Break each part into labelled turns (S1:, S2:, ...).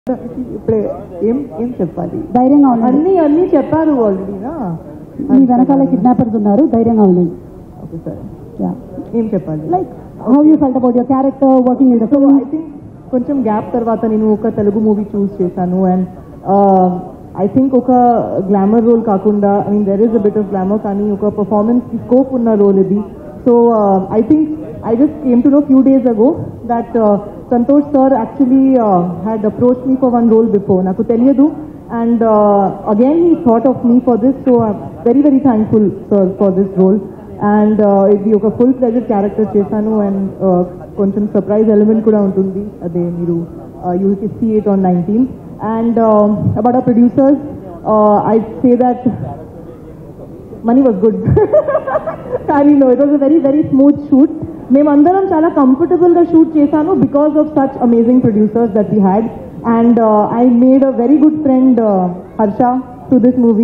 S1: ఇప్పుడే ఏం ఏం చెప్పాలి
S2: ధైర్యంగా ఉండండి
S1: అన్ని అన్ని చెప్పారు ఆల్రెడీనా
S2: మీ వెనకాల కిడ్నాపర్స్ ఉన్నారు ధైర్యంగా ఉండండి
S1: ఓకే సరే
S2: యా
S1: ఏం చెప్పాలి
S2: like how you felt about your character working in the film
S1: I think కొంచెం గ్యాప్ తర్వాత నేను ఒక తెలుగు మూవీ చూస్ చేశాను అండ్ ఐ థింక్ ఒక గ్లామర్ రోల్ కాకుండా I mean there is a bit of glamour కానీ ఒక పర్ఫార్మెన్స్ కి స్కోప్ ఉన్న రోల్ ఇది so I think I just came to know few days ago that Santosh sir actually had approach me for one role before నాకు తెలియదు and again he thought of me for this so very very thankful sir for this role and ఇది ఒక full pleasure character చేశాను and కొంచెం surprise element కూడా ఉంటుంది అదే మీరు you see it on nineteen and about ఆ producers I say that money was good కానీ no it was a very very smooth shoot మేమందరం చాలా కంఫర్టబుల్ గా షూట్ చేశాను because of such amazing producers that we had and I made a very good friend Harsha to this movie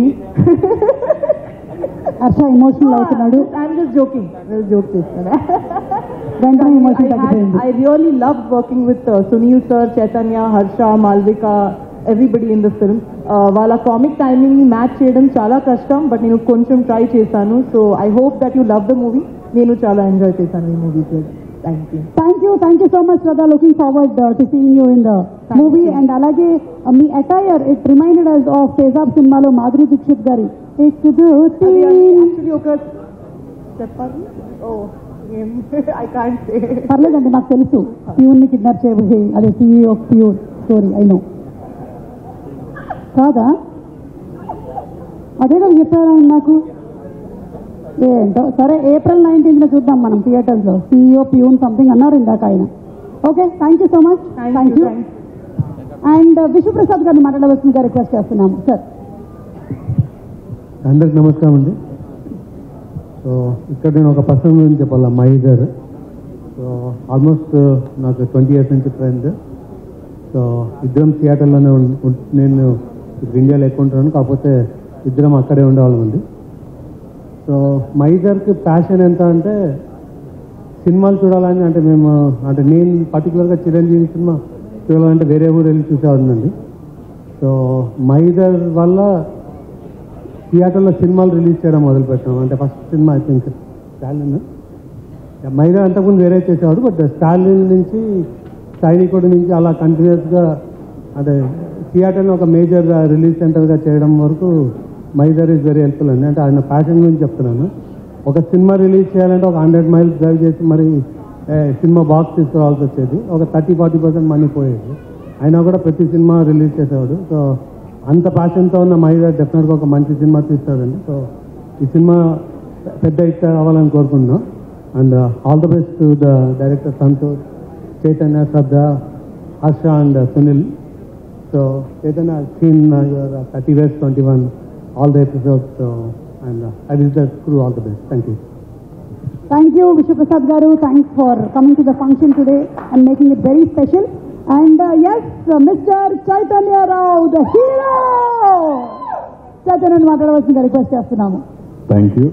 S2: Harsha emotional అవుతున్నాడు
S1: I'm just joking joke చేస్తాను
S2: వెంటనే
S1: I,
S2: emotion
S1: had,
S2: తగ్గిపోయింది
S1: I really loved working with uh, Sunil sir, Chaitanya, Harsha, Malvika, everybody in the film. Uh, వాళ్ళ comic timing ని match చేయడం చాలా కష్టం but నేను కొంచెం ట్రై చేశాను so I hope that you love the movie నేను చాలా ఎంజాయ్ చేశాను ఈ movie thank you
S2: thank you thank you so much Shraddha looking forward to seeing you in the movie and అలాగే uh, మీ attire it reminded us of Tezaab సినిమాలో మాధురి దీక్షిత్ గారి "ఇక్ జ్యోతి."
S1: Actually ఒక చెప్పాలి ఓ ఐ కాంట్ సే
S2: పర్లేదండి నాకు తెలుసు ప్యూన్ ని కిడ్నాప్ చేయబోయే అదే CEO pure story I know కాదా అదే కదా చెప్పారా ఆయన నాకు ఏంటో సరే ఏప్రిల్ నైన్టీన్త్ చూద్దాం మనం థియేటర్స్ లో సీఈఓ ప్యూన్ సంథింగ్ అన్నారు ఇందాక ఆయన okay thank you so much thank you and Vishwaprasad గారిని మాట్లాడవలసిందిగా రిక్వెస్ట్ చేస్తున్నాము సార్
S3: అందరికి నమస్కారం అండి సో ఇక్కడ నేను ఒక పర్సన్ గురించి చెప్పాలా మహి గారు సో ఆల్మోస్ట్ నాకు ట్వంటీ ఇయర్స్ నుంచి ఫ్రెండ్ సో ఇద్దరం థియేటర్లోనే ఉం- ఉం- నేను ఇప్పుడు ఇండియాలో ఎక్కువ ఉంటాను కాకపోతే ఇద్దరం అక్కడే ఉండేవాళ్ళం అండి సో మహి గారికి ప్యాషన్ ఎంత అంటే సినిమాలు చూడాలని అంటే మేము అంటే నేను పర్టికులర్గా చిరంజీవి సినిమా చూడాలంటే వేరే ఊరు వెళ్ళి చూసేవాడినండి సో మైదర్ వల్ల థియేటర్లో సినిమాలు రిలీజ్ చేయడం మొదలు పెట్టాం అంటే ఫస్ట్ సినిమా ఐ థింక్ స్టాలిన్ మైదా అంతకుముందు వేరే చేసేవాడు బట్ స్టాలిన్ నుంచి సైనికుడి నుంచి అలా కంటిన్యూస్గా అంటే థియేటర్ని ఒక మేజర్ రిలీజ్ సెంటర్గా చేయడం వరకు మైదర్ ఈజ్ వెరీ హెల్ప్ఫుల్ అండి అంటే ఆయన ప్యాషన్ గురించి చెప్తున్నాను ఒక సినిమా రిలీజ్ చేయాలంటే ఒక హండ్రెడ్ మైల్స్ డ్రైవ్ చేసి మరి ఏ, సినిమా బాక్స్ తీసుకోవాల్సి వచ్చేది ఒక థర్టీ ఫార్టీ పర్సెంట్ మనీ పోయేది అయినా కూడా ప్రతి సినిమా రిలీజ్ చేసేవాడు సో అంత ప్యాషన్తో ఉన్న మైదా డెఫినెట్గా ఒక మంచి సినిమా తీస్తాడండి సో ఈ సినిమా పెద్ద హిట్ అవ్వాలని కోరుకుంటున్నాం and all the best to the director Santosh Chaitanya Shraddha Harsha and Sunil so Chaitanya seen your thirty weds twenty one all the episodes so and I will the crew all the best thank you
S2: thank you Vishwaprasad garu thanks for coming to the function today and making it very special and yes mister Chaitanya Rao the hero చైతన్యని మాట్లాడవలసిందిగా request చేస్తున్నాము
S4: thank you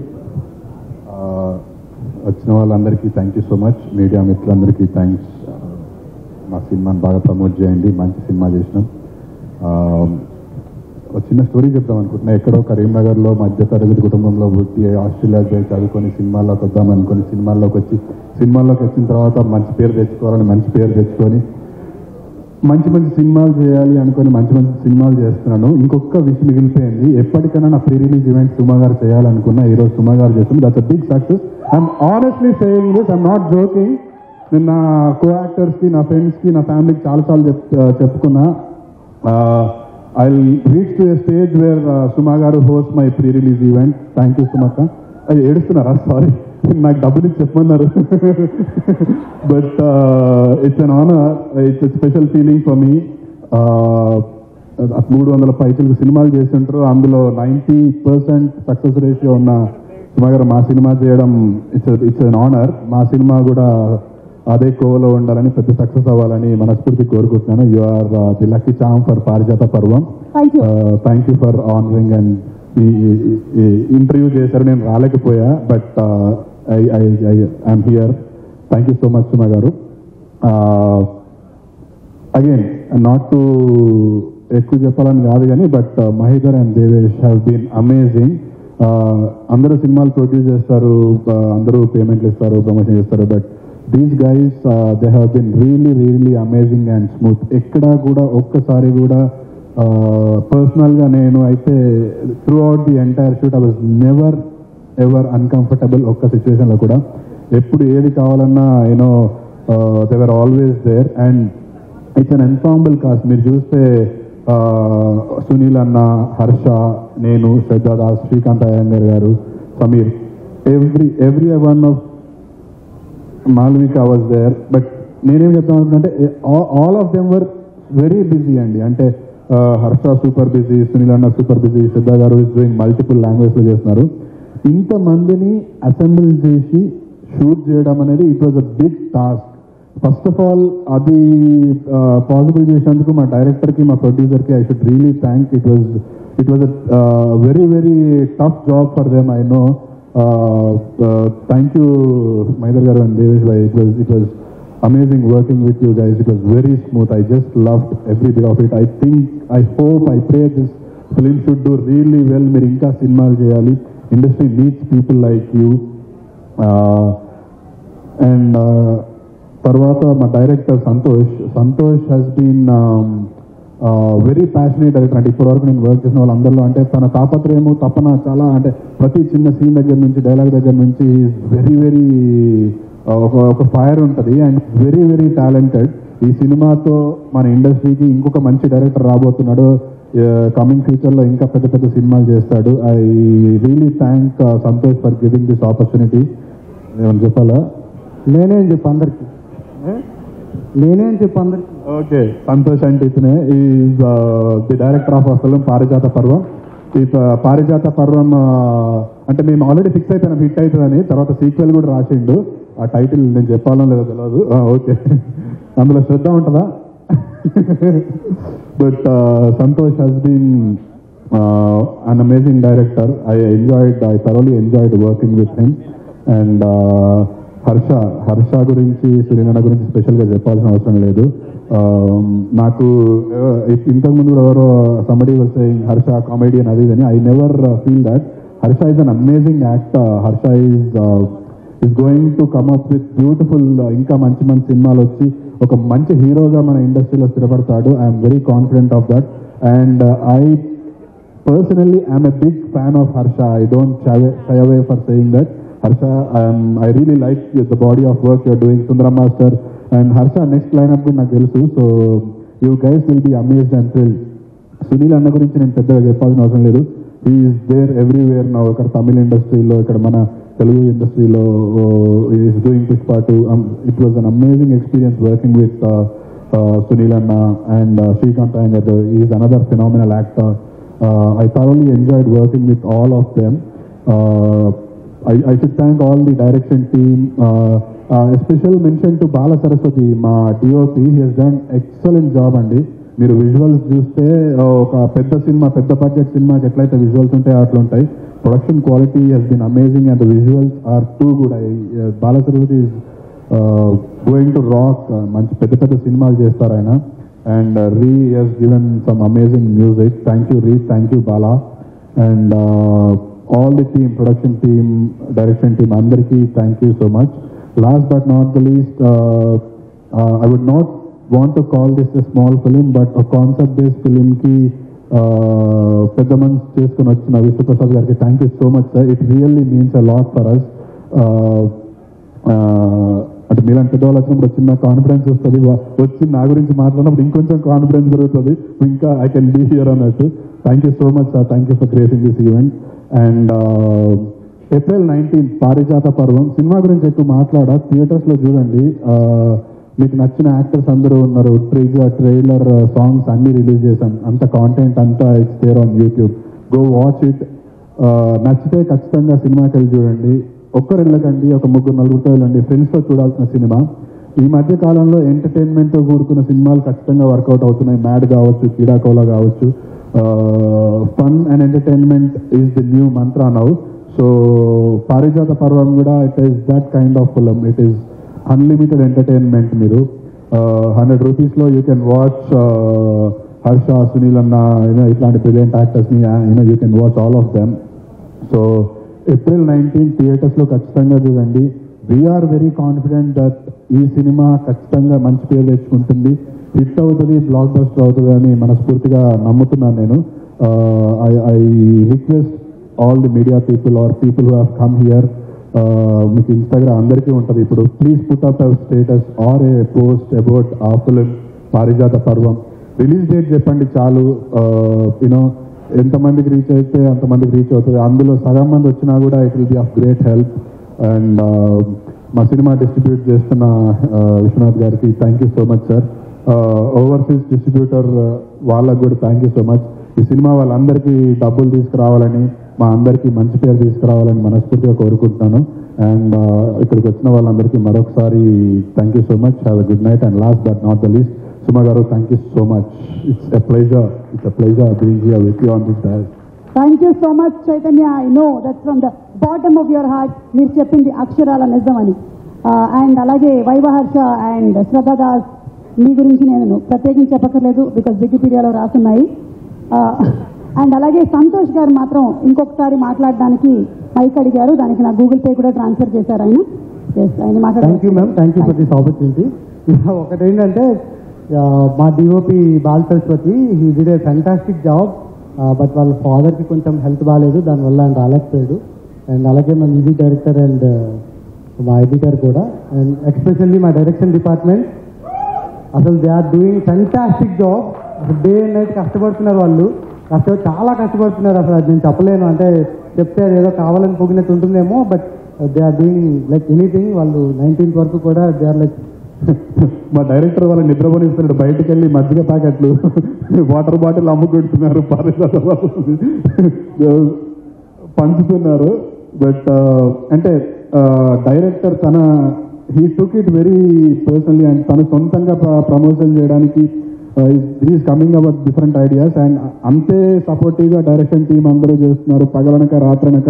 S4: వచ్చిన వాళ్ళందరికీ thank you so much media మిత్రులందరికీ thanks మా సినిమాని బాగా promote చేయండి మంచి సినిమా చేసినాం ఆ, ఒక చిన్న స్టోరీ చెప్దాం అనుకుంటున్నా ఎక్కడో కరీంనగర్లో మధ్య తరగతి కుటుంబంలో పుట్టి ఆస్ట్రేలియాకి పోయి చదువుకొని సినిమాల్లోకి వద్దాం అనుకొని సినిమాల్లోకి వచ్చి సినిమాల్లోకి వచ్చిన తర్వాత మంచి పేరు తెచ్చుకోవాలని మంచి పేరు తెచ్చుకొని మంచి మంచి సినిమాలు చేయాలి అనుకొని మంచి మంచి సినిమాలు చేస్తున్నాను ఇంకొక విషయం మిగిలిపోయింది ఎప్పటికైనా నా ప్రీ రిలీజ్ ఈవెంట్ సుమా గారు చేయాలనుకున్నా ఈ రోజు సుమా గారు చేస్తుంది that's a big success I'm honestly saying this I'm not joking నేను నా కో యాక్టర్స్ కి నా ఫ్రెండ్స్ కి నా ఫ్యామిలీకి చాలాసార్లు చెప్ చెప్పుకున్నా I reach to a stage where Suma garu host my pre release event thank you సుమక్క అది ఏడుస్తున్నారా సారీ నాకు డబ్బులు ఇచ్చి చెప్పమన్నారు but it's an honour it's special feeling for me మూడు వందల పైసలు సినిమాలు చేస్తుంటారు అందులో నైంటీ పర్సెంట్ సక్సెస్ రేషియో ఉన్న సుమా గారు మా సినిమా చేయడం ఇట్స్ ఇట్స్ అన్ ఆనర్ మా సినిమా కూడా అదే కోవలో ఉండాలని పెద్ద సక్సెస్ అవ్వాలని మనస్ఫూర్తి కోరుకుంటున్నాను you are the lucky charm for Parijatha Parvam
S2: thank you
S4: thank you for honouring and ఈ ఇంటర్వ్యూ చేశారు నేను రాలేకపోయా but I I I I'm here thank you so much Suma garu again not to ఎక్కువ చెప్పాలని కాదు కానీ but Mahender and Devesh have been amazing అందరూ సినిమాలు ప్రొడ్యూస్ చేస్తారు uh, అందరూ పేమెంట్లు ఇస్తారు ప్రమోషన్ చేస్తారు but these guys they have been really really amazing and smooth ఎక్కడా కూడా ఒక్కసారి కూడా పర్సనల్ గా నేను అయితే throughout the entire shoot I was never ever uncomfortable ఒక్క సిచ్యువేషన్ లో కూడా ఎప్పుడు ఏది కావాలన్నా you know they were always there and it's an ensemble cast మీరు చూస్తే ఆ, సునీల్ అన్న హర్ష నేను శ్రద్ధా Das Srikanth Iyengar garu Sameer every every one of Malvika was there but నేనేం చెప్తాను అంటే all of them were very busy అండి అంటే ఆ, హర్ష సూపర్ బిజీ సునీల్ అన్న సూపర్ బిజీ శ్రద్ధా గారు ఇస్ డూయింగ్ మల్టిపుల్ లాంగ్వేజ్ లో చేస్తున్నారు ఇంతమందిని అసెంబ్ల్ చేసి షూట్ చేయడం అనేది it was a big task first of all అది పాసిబుల్ చేసినందుకు మా డైరెక్టర్ కి మా ప్రొడ్యూసర్ కి I should really thank it was it was very very tough job for them I know thank you మైదర్ గారు and Devesh bhai it was it was amazing working with you guys. It was very smooth. I just loved every bit of it. I think, I hope, I pray this film should do really well. మీరు ఇంకా సినిమాలు చేయాలి industry needs people like you and తర్వాత మా director Santosh Santosh has been very passionate director అంటే ఇప్పటివరకు నేను work చేసిన వాళ్ళందరిలో అంటే తన తాపత్రయము తపన చాలా అంటే ప్రతి చిన్న సీన్ దగ్గర నుంచి డైలాగ్ దగ్గర నుంచి వెరీ వెరీ ఒక ఒక ఫైర్ ఉంటుంది అండ్ వెరీ వెరీ టాలెంటెడ్ ఈ సినిమాతో మన ఇండస్ట్రీకి ఇంకొక మంచి డైరెక్టర్ రాబోతున్నాడు కమింగ్ ఫ్యూచర్ లో ఇంకా పెద్ద పెద్ద సినిమాలు చేస్తాడు I really thank Santosh for giving this opportunity ఏమని చెప్పాలా
S3: నేనే అని చెప్పు అందరికి నేనే అని చెప్పు అందరికి
S4: ఓకే సంతోష్ అంటే ఇతనే ఈజ్ ది డైరెక్టర్ ఆఫ్ అసలు పారిజాత పర్వం ఈ ప- పారిజాత పర్వం ఆ, అంటే మేము ఆల్రెడీ ఫిక్స్ అయిపోయినాం హిట్ అవుతుందని తర్వాత సీక్వెల్ కూడా రాసిండు ఆ టైటిల్ నేను చెప్పాలో లేదో తెలియదు ఓకే అందులో శ్రద్ధ ఉంటుందా but Santosh has been an amazing director I enjoyed I thoroughly enjoyed working with him and Harsha Harsha గురించి సురేనన్న గురించి స్పెషల్ గా చెప్పాల్సిన అవసరం లేదు Um, నాకు uh, ఇంతకు ముందు కూడా ఎవరో సమడి వస్తే హర్ష కామెడియన్ అది అని I never feel that Harsha is an amazing actor Harsha is is going to come up with beautiful ఇంకా మంచి మంచి సినిమాలు వచ్చి ఒక మంచి హీరోగా మన ఇండస్ట్రీలో స్థిరపడతాడు I'm very confident of that and I personally i'm a big fan of harsha i don't shy away, shy away for saying that harsha um, i really like the body of work you're doing sundara master and harsha next lineup కూడా నాకు తెలుసు so you guys will be amazed and thrilled Sunil అన్న గురించి నేను పెద్దగా చెప్పాల్సిన అవసరం లేదు ఈజ్ దేర్ ఎవ్రీవేర్ నా ఇక్కడ తమిళ ఇండస్ట్రీలో ఇక్కడ మన తెలుగు ఇండస్ట్రీలో is doing Pushpa two it was an amazing experience working with Sunil anna and Srikanth Iyengar is another phenomenal actor I thoroughly enjoyed working with all of them I, I should thank all the direction team. Uh, uh, a special mention to Bala Saraswati, మా DOP he has done excellent job అండి మీరు visuals చూస్తే uh, ఒక పెద్ద cinema పెద్ద budget సినిమాకి ఎట్లయితే visuals ఉంటాయో అట్లా ఉంటాయి production quality has been amazing and the visuals are too good I Bala Saraswathi is going to rock మంచి పెద్ద పెద్ద సినిమాలు చేస్తారు ఆయన and Ree he's given some amazing music thank you Ree thank you Bala and all the team production team direction team అందరికీ thank you so much last but not the least I would not want to call this a small film but concept based film కి uh, పెద్ద మనసు చేసుకుని వచ్చిన విశ్వప్రసాద్ గారికి thank you so much sir it really means a lot for us అంటే మీలాంటి పెద్దవాళ్ళు వచ్చినప్పుడు చిన్న కాన్ఫిడెన్స్ వస్తుంది వా- వచ్చి నా గురించి మాట్లాడినప్పుడు ఇంకొంచెం కాన్ఫిడెన్స్ పెరుగుతుంది ఇంకా ఐ కెన్ బీ హియర్ అన్నట్టు thank you so much sir thank you for creating this event and April nineteen Parijatha Parvam cinema గురించి ఎక్కువ మాట్లాడా థియేటర్స్ లో చూడండి ఆ, మీకు నచ్చిన యాక్టర్స్ అందరూ ఉన్నారు ట్రైలర్ ట్రైలర్ సాంగ్స్ అన్ని రిలీజ్ చేశాం అంత కాంటెంట్ అంతా it's there on YouTube go watch it నచ్చితే ఖచ్చితంగా సినిమాకి వెళ్ళి చూడండి ఒక్కరు వెళ్ళకండి ఒక ముగ్గురు నలుగురితో వెళ్ళండి ఫ్రెండ్స్ తో చూడాల్సిన సినిమా ఈ మధ్య కాలంలో ఎంటర్టైన్మెంట్ తో కూడుకున్న సినిమాలు ఖచ్చితంగా వర్కౌట్ అవుతున్నాయి మ్యాడ్ కావచ్చు కీడాకోలా కావచ్చు fun and entertainment is the new mantra now so Parijatha Parvam కూడా it is that kind of film it is unlimited entertainment మీరు హండ్రెడ్ రూపీస్లో you can watch Harsha Sunil anna you know ఇట్లాంటి బ్రిలియంట్ యాక్టర్స్ని you know you can watch all of them so April nineteen థియేటర్స్లో ఖచ్చితంగా చూడండి we are very confident that ఈ సినిమా ఖచ్చితంగా మంచి పేరు తెచ్చుకుంటుంది హిట్ అవుతుంది బ్లాక్ బస్టర్ అవుతుంది అని మనస్ఫూర్తిగా నమ్ముతున్నాను నేను I request all the media people or people who have come here మీకు ఇన్స్టాగ్రామ్ అందరికీ ఉంటుంది ఇప్పుడు please put up status or a post about ఆ film Parijatha Parvam release date చెప్పండి చాలు యూనో ఎంతమందికి రీచ్ అయితే అంతమందికి రీచ్ అవుతుంది అందులో సగం మంది వచ్చినా కూడా it will be of great help and మా సినిమా డిస్ట్రిబ్యూట్ చేస్తున్న uh, విశ్వనాథ్ గారికి thank you so much sir overseas distributor వాళ్ళకు కూడా థ్యాంక్ యూ సో మచ్ ఈ సినిమా వాళ్ళందరికీ డబ్బులు తీసుకురావాలని మా అందరికీ మంచి పేరు తీసుకురావాలని మనస్ఫూర్తిగా కోరుకుంటున్నాను అండ్ ఇక్కడికి వచ్చిన వాళ్ళందరికీ మరొకసారి thank you so much have a good night and last but not the least Suma garu thank you so much it's a pleasure it's a pleasure being here with you on this dais
S2: thank you so much Chaitanya I know that from the bottom of your heart మీరు చెప్పింది అక్షరాల నిజమని and అలాగే Viva Harsha and Shraddha Das మీ గురించి నేను ప్రత్యేకించి చెప్పక్కర్లేదు బికాస్ వికీపీడియాలో రాసున్నాయి అండ్ అలాగే సంతోష్ గారు మాత్రం ఇంకొకసారి మాట్లాడడానికి మైక్ అడిగారు దానికి నా గూగుల్ పే కూడా ట్రాన్స్ఫర్ చేశారు ఆయన Yes, ఆయన
S3: thank you ma'am thank you for this opportunity ఒకటి ఏంటంటే మా DOP Bal Saraswathi he did a fantastic job but వాళ్ళ ఫాదర్కి కొంచెం హెల్త్ బాగాలేదు దానివల్ల ఆయన రాలేకపోయాడు అండ్ అలాగే మా మ్యూజిక్ డైరెక్టర్ అండ్ మా ఎడిటర్ కూడా అండ్ ఎక్స్పెషల్లీ మా డైరెక్షన్ డిపార్ట్మెంట్ అసలు they are doing fantastic job అసలు డే అండ్ నైట్ కష్టపడుతున్నారు వాళ్ళు కష్టపడి చాలా కష్టపడుతున్నారు అసలు అది నేను చెప్పలేను అంటే చెప్తే అది ఏదో కావాలని పొగినట్టు ఉంటుందేమో but they are doing like anything వాళ్ళు నైన్టీన్త్ వరకు కూడా దే ఆర్ లైక్
S4: మా డైరెక్టర్ వాళ్ళ నిద్రపోనిస్తున్నాడు బయటకు వెళ్ళి మజ్జిగ ప్యాకెట్లు వాటర్ బాటిల్ అమ్ముకుంటున్నారు పారిజాత పంచుతున్నారు బట్ అంటే డైరెక్టర్ తన he took it very personally and తను సొంతంగా ప్రమోషన్ చేయడానికి is coming about different ideas and అంతే సపోర్టివ్గా డైరెక్షన్ టీం అందరూ చేస్తున్నారు పగలనక రాత్రనక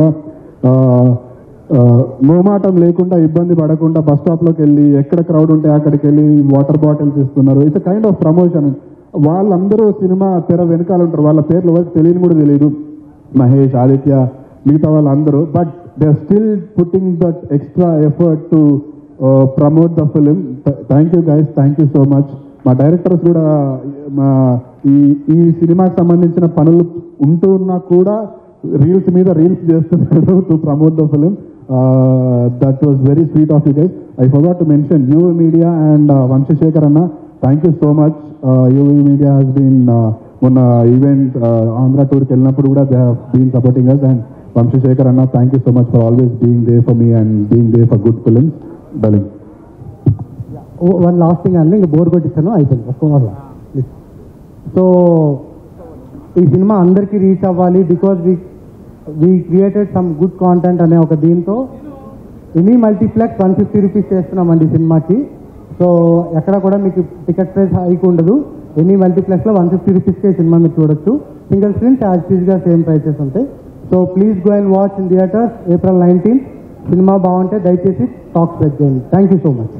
S4: మోమాటం లేకుండా ఇబ్బంది పడకుండా బస్ స్టాప్ లోకి వెళ్ళి ఎక్కడ క్రౌడ్ ఉంటే అక్కడికి వెళ్ళి వాటర్ బాటిల్స్ ఇస్తున్నారు ఇట్స్ కైండ్ ఆఫ్ ప్రమోషన్ వాళ్ళందరూ సినిమా తెర వెనకాల ఉంటారు వాళ్ళ పేర్లు ఎవరికి తెలియని కూడా తెలియదు మహేష్ ఆదిత్య మిగతా వాళ్ళందరూ but they still putting that extra effort to promote the film thank you guys thank you so much మా డైరెక్టర్స్ కూడా మా ఈ ఈ సినిమాకి సంబంధించిన పనులు ఉంటూ ఉన్నా కూడా రీల్స్ మీద రీల్స్ చేస్తున్నాడు to promote the film that was very sweet of you guys I forgot to mention UV Media and Vamsha Shekar anna thank you so much UV Media has been మొన్న ఈవెంట్ ఆంధ్ర టూర్కి వెళ్ళినప్పుడు కూడా they have been supporting us and Vamsha Shekar anna thank you so much for always being there for me and being there for good films darling
S3: one last thing అండి ఇంకా bore కొట్టిస్తాను అయిపోయింది ఒక్క వల్ల so ఈ సినిమా అందరికీ రీచ్ అవ్వాలి because we we created some good content అనే ఒక దీంతో any multiplex one fifty rupees చేస్తున్నామండి సినిమాకి సో ఎక్కడ కూడా మీకు టికెట్ ప్రైస్ హైక్ ఉండదు ఎనీ మల్టీప్లెక్స్లో వన్ ఫిఫ్టీ రూపీస్కే సినిమా మీరు చూడొచ్చు సింగిల్ స్క్రీన్ యాజ్ గా సేమ్ ప్రైసెస్ ఉంటాయి so please go and watch in theatres April nineteen సినిమా బాగుంటే దయచేసి టాక్ స్ప్రెడ్ చేయండి థ్యాంక్ యూ సో మచ్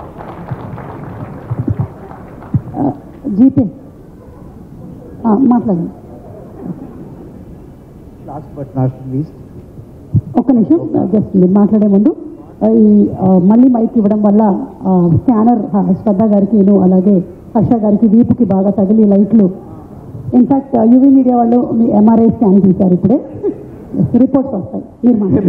S2: జీపే మాట్లాడండి
S5: లాస్ట్ బట్ నాట్ లీస్ట్
S2: ఒక్క నిమిషం జస్ట్ మీరు మాట్లాడే ముందు ఆ, ఈ ఆ, మళ్ళీ మైక్ ఇవ్వడం వల్ల ఆ, స్కానర్ ఆ, శ్రద్ధ గారికి అలాగే హర్ష గారికి వీపుకి బాగా తగిలి లైట్లు ఇన్ఫాక్ట్ యూవీ మీడియా వాళ్ళు మీ ఎంఆర్ఐ స్కాన్ తీశారు ఇప్పుడే రిపోర్ట్స్ వస్తాయి మీరు మాట్లాడండి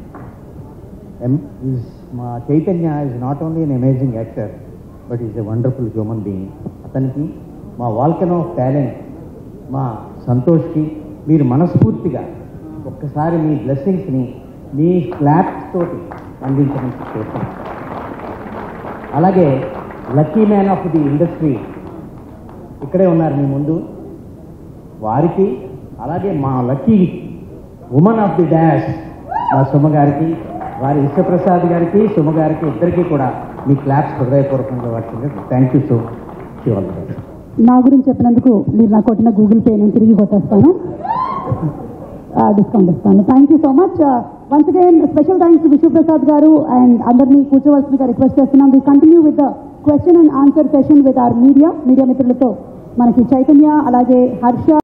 S5: మా Chaitanya is not only an amazing actor but is a wonderful human being అతనికి మా వాల్కన్ ఆఫ్ టాలెంట్ మా సంతోష్కి మీరు మనస్ఫూర్తిగా ఒక్కసారి మీ బ్లెస్సింగ్స్ని మీ క్లాప్స్ తోటి అందించమని చేస్తున్నాను అలాగే lucky man of the industry ఇక్కడే ఉన్నారు మీ ముందు వారికి అలాగే మా lucky women of the dash మా సుమ గారికి వారి విశ్వప్రసాద్ గారికి సుమ గారికి ఇద్దరికి కూడా మీ క్లాప్స్ హృదయపూర్వకంగా వాడుతుంది థ్యాంక్ యూ సో శివాల్
S2: నా గురించి చెప్పినందుకు మీరు నాకు కొట్టిన గూగుల్ పే నేను తిరిగి కొట్టేస్తాను డిస్కౌంట్ ఇస్తాను thank you so much once again special thanks Vishwaprasad garu and అందరినీ కూర్చోవలసిందిగా రిక్వెస్ట్ చేస్తున్నాం we continue with the question and answer session with our media media మిత్రులతో మనకి చైతన్య అలాగే హర్ష